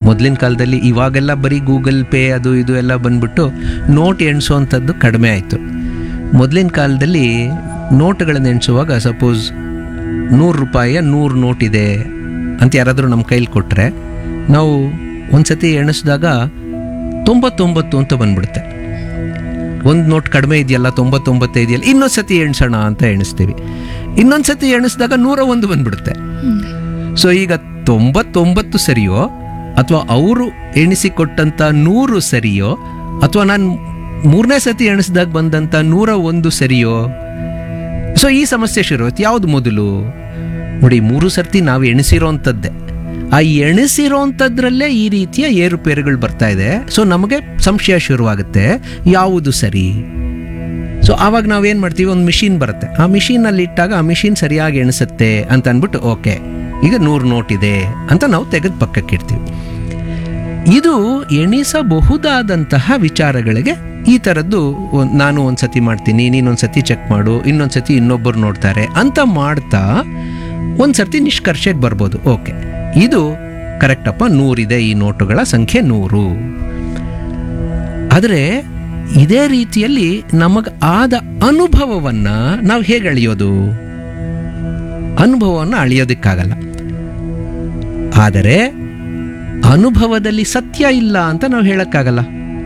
ಮೊದಲಿನ ಕಾಲದಲ್ಲಿ ಇವಾಗೆಲ್ಲ ಬರೀ ಗೂಗಲ್ ಪೇ ಅದು ಇದು ಎಲ್ಲ ಬಂದ್ಬಿಟ್ಟು ನೋಟ್ ಎಣಿಸೋವಂಥದ್ದು ಕಡಿಮೆ ಆಯಿತು ಮೊದಲಿನ ಕಾಲದಲ್ಲಿ ನೋಟ್ಗಳನ್ನು ಎಣಿಸುವಾಗ ಸಪೋಸ್ ನೂರು ರೂಪಾಯಿಯ ನೂರು ನೋಟ್ ಇದೆ ಅಂತ ಯಾರಾದರೂ ನಮ್ಮ ಕೈಲಿ ಕೊಟ್ಟರೆ ನಾವು ಒಂದು ಸತಿ ಎಣಿಸಿದಾಗ ತೊಂಬತ್ತೊಂಬತ್ತು ಅಂತ ಬಂದ್ಬಿಡುತ್ತೆ ಒಂದು ನೋಟ್ ಕಡಿಮೆ ಇದೆಯಲ್ಲ ತೊಂಬತ್ತೊಂಬತ್ತು ಇದೆಯಲ್ಲ ಇನ್ನೊಂದು ಸತಿ ಎಣಿಸೋಣ ಅಂತ ಎಣಿಸ್ತೀವಿ ಇನ್ನೊಂದು ಸತಿ ಎಣಿಸಿದಾಗ ನೂರ ಒಂದು ಬಂದ್ಬಿಡುತ್ತೆ ಸೊ ಈಗ ತೊಂಬತ್ತೊಂಬತ್ತು ಸರಿಯೋ ಅಥವಾ ಅವರು ಎಣಿಸಿಕೊಟ್ಟಂಥ ನೂರು ಸರಿಯೋ ಅಥವಾ ನಾನು ಮೂರನೇ ಸತಿ ಎಣಿಸಿದಾಗ ಬಂದಂಥ ನೂರ ಒಂದು ಸರಿಯೋ ಸೊ ಈ ಸಮಸ್ಯೆ ಶುರು ಆಯ್ತು ಯಾವುದು ಮೊದಲು ನೋಡಿ ಮೂರು ಸರ್ತಿ ನಾವು ಎಣಿಸಿರೋಂಥದ್ದೇ ಆ ಎಣಿಸಿರೋಂಥದ್ರಲ್ಲೇ ಈ ರೀತಿಯ ಏರುಪೇರುಗಳು ಬರ್ತಾ ಇದೆ ಸೊ ನಮಗೆ ಸಂಶಯ ಶುರುವಾಗುತ್ತೆ ಯಾವುದು ಸರಿ ಸೊ ಆವಾಗ ನಾವೇನು ಮಾಡ್ತೀವಿ ಒಂದು ಮಿಷಿನ್ ಬರುತ್ತೆ ಆ ಮಿಷಿನಲ್ಲಿ ಇಟ್ಟಾಗ ಆ ಮಿಷಿನ್ ಸರಿಯಾಗಿ ಎಣಿಸುತ್ತೆ ಅಂತ ಅಂದ್ಬಿಟ್ಟು ಓಕೆ ಈಗ ನೂರು ನೋಟ್ ಇದೆ ಅಂತ ನಾವು ತೆಗೆದು ಪಕ್ಕಕ್ಕೆ ಇಡ್ತೀವಿ ಇದು ಎಣಿಸಬಹುದಾದಂತಹ ವಿಚಾರಗಳಿಗೆ ಈ ಥರದ್ದು ಒಂದ್- ನಾನು ಒಂದು ಸತಿ ಮಾಡ್ತೀನಿ ನೀನೊಂದು ಸತಿ ಚೆಕ್ ಮಾಡು ಇನ್ನೊಂದು ಸತಿ ಇನ್ನೊಬ್ಬರು ನೋಡ್ತಾರೆ ಅಂತ ಮಾಡ್ತಾ ಒಂದು ಸರ್ತಿ ನಿಷ್ಕರ್ಷೆಗೆ ಬರ್ಬೋದು ಓಕೆ ಇದು ಕರೆಕ್ಟಪ್ಪ ನೂರಿದೆ ಈ ನೋಟುಗಳ ಸಂಖ್ಯೆ ನೂರು ಆದರೆ ಇದೇ ರೀತಿಯಲ್ಲಿ ನಮಗೆ ಆದ ಅನುಭವವನ್ನು ನಾವು ಹೇಗೆ ಅಳಿಯೋದು ಅನುಭವವನ್ನು ಅಳಿಯೋದಕ್ಕಾಗಲ್ಲ ಆದರೆ ಅನುಭವದಲ್ಲಿ ಸತ್ಯ ಇಲ್ಲ ಅಂತ ನಾವು ಹೇಳಕ್ಕಾಗಲ್ಲ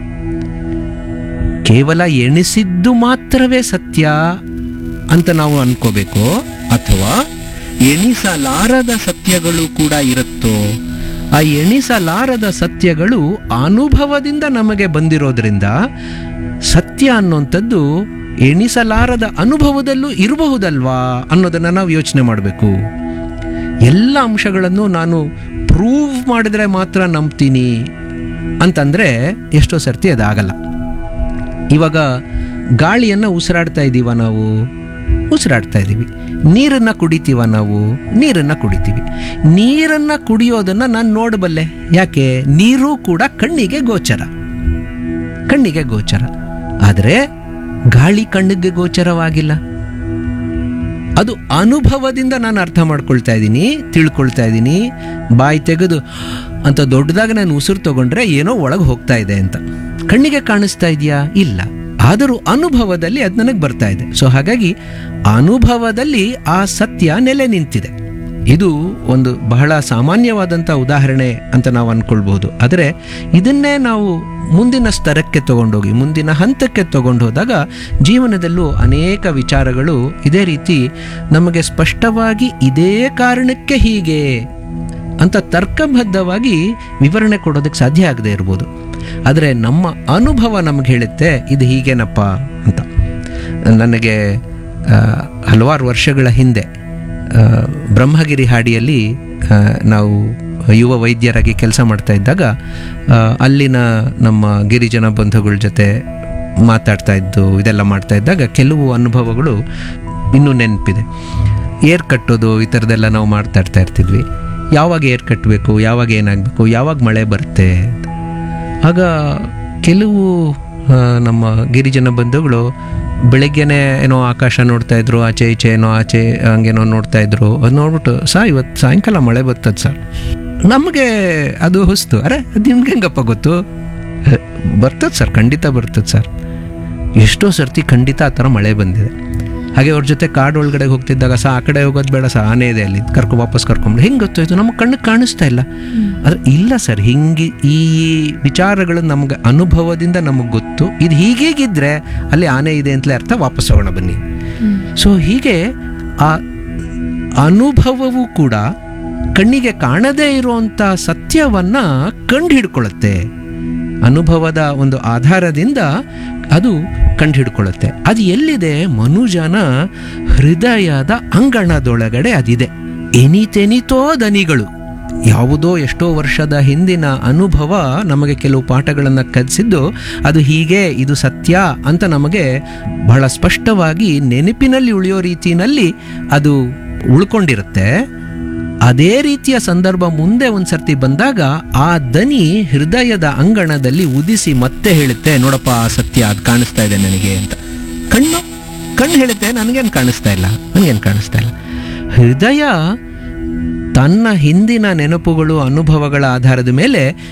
ಕೇವಲ ಎಣಿಸಿದ್ದು ಮಾತ್ರವೇ ಸತ್ಯ ಅಂತ ನಾವು ಅನ್ಕೋಬೇಕು ಅಥವಾ ಎಣಿಸಲಾರದ ಸತ್ಯಗಳು ಕೂಡ ಇರುತ್ತೋ ಆ ಎಣಿಸಲಾರದ ಸತ್ಯಗಳು ಅನುಭವದಿಂದ ನಮಗೆ ಬಂದಿರೋದ್ರಿಂದ ಸತ್ಯ ಅನ್ನುವಂಥದ್ದು ಎಣಿಸಲಾರದ ಅನುಭವದಲ್ಲೂ ಇರಬಹುದಲ್ವಾ ಅನ್ನೋದನ್ನು ನಾವು ಯೋಚನೆ ಮಾಡಬೇಕು ಎಲ್ಲ ಅಂಶಗಳನ್ನು ನಾನು ಪ್ರೂವ್ ಮಾಡಿದ್ರೆ ಮಾತ್ರ ನಂಬ್ತೀನಿ ಅಂತಂದರೆ ಎಷ್ಟೋ ಸರ್ತಿ ಅದಾಗಲ್ಲ ಇವಾಗ ಗಾಳಿಯನ್ನು ಉಸಿರಾಡ್ತಾ ಇದ್ದೀವ ನಾವು ಉಸಿರಾಡ್ತಾ ಇದ್ದೀವಿ ನೀರನ್ನು ಕುಡಿತೀವ ನಾವು ನೀರನ್ನು ಕುಡಿತೀವಿ ನೀರನ್ನು ಕುಡಿಯೋದನ್ನು ನಾನು ನೋಡಬಲ್ಲೆ ಯಾಕೆ ನೀರು ಕೂಡ ಕಣ್ಣಿಗೆ ಗೋಚರ ಕಣ್ಣಿಗೆ ಗೋಚರ ಆದರೆ ಗಾಳಿ ಕಣ್ಣಿಗೆ ಗೋಚರವಾಗಿಲ್ಲ ಅದು ಅನುಭವದಿಂದ ನಾನು ಅರ್ಥ ಮಾಡ್ಕೊಳ್ತಾ ಇದ್ದೀನಿ ತಿಳ್ಕೊಳ್ತಾ ಇದ್ದೀನಿ ಬಾಯಿ ತೆಗೆದು ಅಂತ ದೊಡ್ಡದಾಗಿ ನಾನು ಉಸಿರು ತಗೊಂಡ್ರೆ ಏನೋ ಒಳಗೆ ಹೋಗ್ತಾ ಇದೆ ಅಂತ ಕಣ್ಣಿಗೆ ಕಾಣಿಸ್ತಾ ಇದೆಯಾ ಇಲ್ಲ ಆದರೂ ಅನುಭವದಲ್ಲಿ ಅದು ನನಗೆ ಬರ್ತಾ ಇದೆ ಸೊ ಹಾಗಾಗಿ ಅನುಭವದಲ್ಲಿ ಆ ಸತ್ಯ ನೆಲೆ ನಿಂತಿದೆ ಇದು ಒಂದು ಬಹಳ ಸಾಮಾನ್ಯವಾದಂಥ ಉದಾಹರಣೆ ಅಂತ ನಾವು ಅಂದ್ಕೊಳ್ಬಹುದು ಆದರೆ ಇದನ್ನೇ ನಾವು ಮುಂದಿನ ಸ್ತರಕ್ಕೆ ತಗೊಂಡೋಗಿ ಮುಂದಿನ ಹಂತಕ್ಕೆ ತಗೊಂಡು ಹೋದಾಗ ಜೀವನದಲ್ಲೂ ಅನೇಕ ವಿಚಾರಗಳು ಇದೇ ರೀತಿ ನಮಗೆ ಸ್ಪಷ್ಟವಾಗಿ ಇದೇ ಕಾರಣಕ್ಕೆ ಹೀಗೆ ಅಂತ ತರ್ಕಬದ್ಧವಾಗಿ ವಿವರಣೆ ಕೊಡೋದಕ್ಕೆ ಸಾಧ್ಯ ಆಗದೆ ಇರ್ಬೋದು ಆದರೆ ನಮ್ಮ ಅನುಭವ ನಮಗೆ ಹೇಳುತ್ತೆ ಇದು ಹೀಗೇನಪ್ಪ ಅಂತ ನನಗೆ ಆ, ಹಲವಾರು ವರ್ಷಗಳ ಹಿಂದೆ ಆ, ಬ್ರಹ್ಮಗಿರಿ ಹಾಡಿಯಲ್ಲಿ ಆ, ನಾವು ಯುವ ವೈದ್ಯರಾಗಿ ಕೆಲಸ ಮಾಡ್ತಾ ಇದ್ದಾಗ ಆ, ಅಲ್ಲಿನ ನಮ್ಮ ಗಿರಿಜನ ಬಂಧುಗಳ ಜೊತೆ ಮಾತಾಡ್ತಾ ಇದ್ದು ಇದೆಲ್ಲ ಮಾಡ್ತಾ ಇದ್ದಾಗ ಕೆಲವು ಅನುಭವಗಳು ಇನ್ನೂ ನೆನಪಿದೆ ಏರ್ ಕಟ್ಟೋದು ಈ ಥರದ್ದೆಲ್ಲ ನಾವು ಮಾತಾಡ್ತಾ ಇರ್ತಿದ್ವಿ ಯಾವಾಗ ಏರ್ ಕಟ್ಟಬೇಕು ಯಾವಾಗ ಏನಾಗಬೇಕು ಯಾವಾಗ ಮಳೆ ಬರುತ್ತೆ ಅಂತ ಆಗ ಕೆಲವು ಆ, ನಮ್ಮ ಗಿರಿಜನ ಬಂಧುಗಳು ಬೆಳಗ್ಗೆನೆ ಏನೋ ಆಕಾಶ ನೋಡ್ತಾ ಇದ್ರು ಆಚೆ ಈಚೆ ಏನೋ ಆಚೆ ಹಂಗೇನೋ ನೋಡ್ತಾ ಇದ್ರು ಅದು ನೋಡ್ಬಿಟ್ಟು ಸಾ ಇವತ್ತು ಸಾಯಂಕಾಲ ಮಳೆ ಬರ್ತದೆ ಸರ್ ನಮಗೆ ಅದು ಹೊಸ್ತು ಅರೆ ಅದು ನಿಮ್ಗೆ ಹೆಂಗಪ್ಪ ಗೊತ್ತು ಬರ್ತದೆ ಸರ್ ಖಂಡಿತ ಬರ್ತದೆ ಸರ್ ಎಷ್ಟೋ ಸರ್ತಿ ಖಂಡಿತ ಆ ಥರ ಮಳೆ ಬಂದಿದೆ ಹಾಗೆ ಅವ್ರ ಜೊತೆ ಕಾಡು ಒಳಗಡೆ ಹೋಗ್ತಿದ್ದಾಗ ಸಹ ಆ ಕಡೆ ಹೋಗೋದು ಬೇಡ ಸಹ ಆನೆ ಇದೆ ಅಲ್ಲಿ ಕರ್ಕೊ ವಾಪಸ್ ಕರ್ಕೊಂಡು ಹೆಂಗೆ ಗೊತ್ತಾಯ್ತು ನಮ್ಮ ಕಣ್ಣಿಗೆ ಕಾಣಿಸ್ತಾ ಇಲ್ಲ ಆದರೆ ಇಲ್ಲ ಸರ್ ಹಿಂಗೆ ಈ ವಿಚಾರಗಳು ನಮ್ಗೆ ಅನುಭವದಿಂದ ನಮಗೆ ಗೊತ್ತು ಇದು ಹೀಗೀಗಿದ್ರೆ ಅಲ್ಲಿ ಆನೆ ಇದೆ ಅಂತಲೇ ಅರ್ಥ ವಾಪಸ್ ಹೋಗೋಣ ಬನ್ನಿ ಸೊ ಹೀಗೆ ಆ ಅನುಭವವು ಕೂಡ ಕಣ್ಣಿಗೆ ಕಾಣದೇ ಇರುವಂಥ ಸತ್ಯವನ್ನ ಕಂಡು ಹಿಡ್ಕೊಳ್ಳುತ್ತೆ ಅನುಭವದ ಒಂದು ಆಧಾರದಿಂದ ಅದು ಕಂಡು ಹಿಡ್ಕೊಳ್ಳುತ್ತೆ ಅದು ಎಲ್ಲಿದೆ ಮನುಜನ ಹೃದಯದ ಅಂಗಣದೊಳಗಡೆ ಅದಿದೆ ಎನಿತೆನಿತೋ ದನಿಗಳು ಯಾವುದೋ ಎಷ್ಟೋ ವರ್ಷದ ಹಿಂದಿನ ಅನುಭವ ನಮಗೆ ಕೆಲವು ಪಾಠಗಳನ್ನು ಕಲಿಸಿದ್ದು ಅದು ಹೀಗೆ ಇದು ಸತ್ಯ ಅಂತ ನಮಗೆ ಬಹಳ ಸ್ಪಷ್ಟವಾಗಿ ನೆನಪಿನಲ್ಲಿ ಉಳಿಯೋ ರೀತಿಯಲ್ಲಿ ಅದು ಉಳ್ಕೊಂಡಿರುತ್ತೆ ಅದೇ ರೀತಿಯ ಸಂದರ್ಭ ಮುಂದೆ ಒಂದು ಸರ್ತಿ ಬಂದಾಗ ಆ ದನಿ ಹೃದಯದ ಅಂಗಣದಲ್ಲಿ ಉದಿಸಿ ಮತ್ತೆ ಹೇಳುತ್ತೆ ನೋಡಪ್ಪ ಆ ಸತ್ಯ ಅದು ಕಾಣಿಸ್ತಾ ಇದೆ ನನಗೆ ಅಂತ ಕಣ್ಣು ಕಣ್ಣು ಹೇಳುತ್ತೆ ನನಗೇನು ಕಾಣಿಸ್ತಾ ಇಲ್ಲ ನನಗೇನು ಕಾಣಿಸ್ತಾ ಇಲ್ಲ ಹೃದಯ ತನ್ನ ಹಿಂದಿನ ನೆನಪುಗಳು ಅನುಭವಗಳ ಆಧಾರದ ಮೇಲೆ